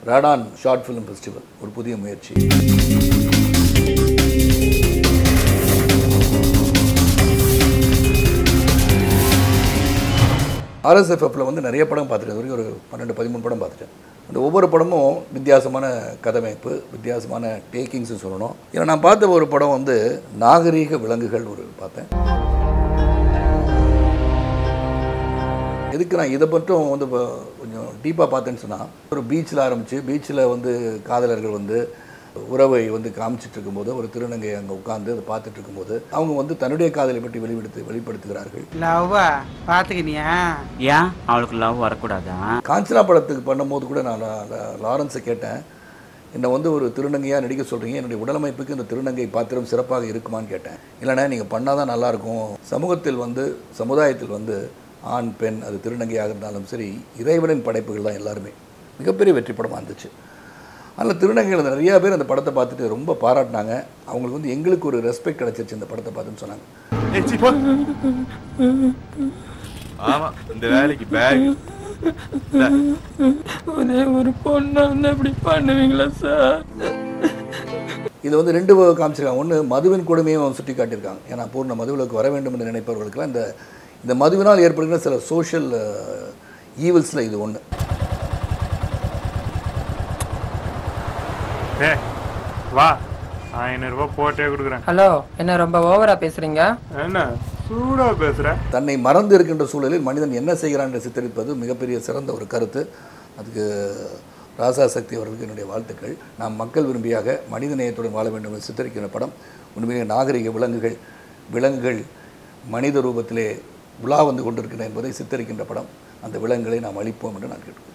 Radaan short film festival ஒரு புதிய முயற்சி ஆர்எஸ்எஃப்எஃப்ல வந்து நிறைய படம் பார்த்துட்டேன் இது வரைக்கும் ஒரு பன்னெண்டு பதிமூணு படம் பார்த்துட்டேன் அந்த ஒவ்வொரு படமும் வித்தியாசமான கதமைப்பு வித்தியாசமான டேக்கிங்ஸ் சொல்லணும் ஏன்னா நான் பார்த்த ஒரு படம் வந்து நாகரீக விலங்குகள் ஒரு பார்த்தேன் எதுக்கு நான் இதை மட்டும் வந்து இப்போ கொஞ்சம் டீப்பாக பார்த்தேன்னு சொன்னால் ஒரு பீச்சில் ஆரம்பித்து பீச்சில் வந்து காதலர்கள் வந்து உறவை வந்து காமிச்சிட்டு இருக்கும்போது ஒரு திருநங்கை அங்கே உட்காந்து அதை பார்த்துட்டு இருக்கும்போது அவங்க வந்து தன்னுடைய காதலை பற்றி வெளிப்படுத்து வெளிப்படுத்துகிறார்கள் லவ்வா பாத்துக்கினியா ஏன் அவளுக்கு லவ் வரக்கூடாதா காஞ்சனா படத்துக்கு பண்ணும்போது கூட நான் லா- லா- லாரன்ஸை கேட்டேன் என்னை வந்து ஒரு திருநங்கையாக நடிக்க சொல்கிறீங்க என்னுடைய உடலமைப்புக்கு இந்த திருநங்கை பாத்திரம் சிறப்பாக இருக்குமான்னு கேட்டேன் இல்லைண்ணே நீங்கள் பண்ணால் தான் நல்லாயிருக்கும் சமூகத்தில் வந்து சமுதாயத்தில் வந்து ஆண் பெண் அது திருநங்கையாக இருந்தாலும் சரி இறைவனின் படைப்புகள் தான் எல்லாருமே மிகப்பெரிய வெற்றி படமாக இருந்துச்சு அதில் திருநங்கைகள் நிறையா பேர் அந்த படத்தை பார்த்துட்டு ரொம்ப பாராட்டினாங்க அவங்களுக்கு வந்து எங்களுக்கு ஒரு ரெஸ்பெக்ட் கிடச்சிருச்சு இந்த படத்தை பார்த்துன்னு சொன்னாங்க ஆமா இந்த வேலைக்கு பேக் ஒரே ஒரு பொண்ணு வந்து இப்படி பண்ணுவீங்களா சார் இது வந்து ரெண்டு காமிச்சிருக்காங்க ஒன்று மதுவின் கொடுமையும் அவங்க சுட்டி காட்டியிருக்காங்க ஏன்னா பூர்ண மதுவிலக்கு வர வேண்டும் என்று நினைப்பவர்களுக்கெல்லாம் இந்த இந்த மதுவினால் ஏற்படுகிற சில சோஷியல் ஈவல்ஸில் இது ஒன்று ஏ வா ஆயிரம் ரூபாய் போட்டே கொடுக்குறேன் ஹலோ என்ன ரொம்ப ஓவரா பேசுறீங்க என்ன சூடா பேசுற தன்னை மறந்து இருக்கின்ற சூழலில் மனிதன் என்ன செய்கிறான் என்று சித்தரிப்பது மிகப்பெரிய சிறந்த ஒரு கருத்து அதுக்கு ராசா சக்தி அவர்களுக்கு என்னுடைய வாழ்த்துக்கள் நாம் மக்கள் விரும்பியாக மனித நேயத்துடன் வாழ வேண்டும் என்று சித்தரிக்கிற படம் உண்மையிலே நாகரிக விலங்குகள் விலங்குகள் மனித ரூபத்திலே உலா வந்து கொண்டிருக்கின்றன என்பதை சித்தரிக்கின்ற படம் அந்த விலங்குகளை நாம் அழிப்போம் என்று நான் கேட்டுக்கொள்கிறேன்